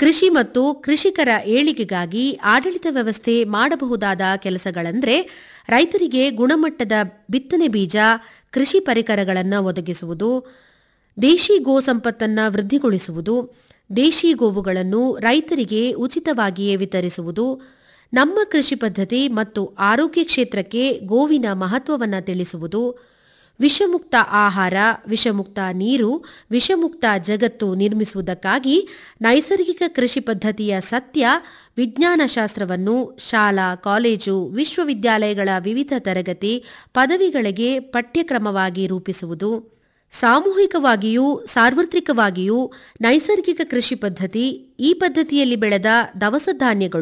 ಕೃಷಿ ಮತ್ತು ಕೃಷಿಕರ ಏಳಿಗೆಗಾಗಿ ಆಡಳಿತ ವ್ಯವಸ್ಥೆ ಮಾಡಬಹುದಾದ ಕೆಲಸಗಳೆಂದರೆ ರೈತರಿಗೆ ಗುಣಮಟ್ಟದ ಬಿತ್ತನೆ ಬೀಜ ಕೃಷಿ ಪರಿಕರಗಳನ್ನು ಒದಗಿಸುವುದು ದೇಶಿ ಗೋ ಸಂಪತ್ತನ್ನು ವೃದ್ಧಿಗೊಳಿಸುವುದು ದೇಶಿ ಗೋವುಗಳನ್ನು ರೈತರಿಗೆ ಉಚಿತವಾಗಿಯೇ ವಿತರಿಸುವುದು ನಮ್ಮ ಕೃಷಿ ಪದ್ಧತಿ ಮತ್ತು ಆರೋಗ್ಯ ಕ್ಷೇತ್ರಕ್ಕೆ ಗೋವಿನ ಮಹತ್ವವನ್ನು ತಿಳಿಸುವುದು ವಿಷಮುಕ್ತ ಆಹಾರ ವಿಷಮುಕ್ತ ನೀರು ವಿಷಮುಕ್ತ ಜಗತ್ತು ನಿರ್ಮಿಸುವುದಕ್ಕಾಗಿ ನೈಸರ್ಗಿಕ ಕೃಷಿ ಪದ್ಧತಿಯ ಸತ್ಯ ವಿಜ್ಞಾನ ಶಾಸ್ತ್ರವನ್ನು ಶಾಲಾ ಕಾಲೇಜು ವಿಶ್ವವಿದ್ಯಾಲಯಗಳ ವಿವಿಧ ತರಗತಿ ಪದವಿಗಳಿಗೆ ಪಠ್ಯಕ್ರಮವಾಗಿ ರೂಪಿಸುವುದು ಸಾಮೂಹಿಕವಾಗಿಯೂ ಸಾರ್ವತ್ರಿಕವಾಗಿಯೂ ನೈಸರ್ಗಿಕ ಕೃಷಿ ಪದ್ಧತಿ ಈ ಪದ್ಧತಿಯಲ್ಲಿ ಬೆಳೆದ ದವಸ ಧಾನ್ಯಗಳು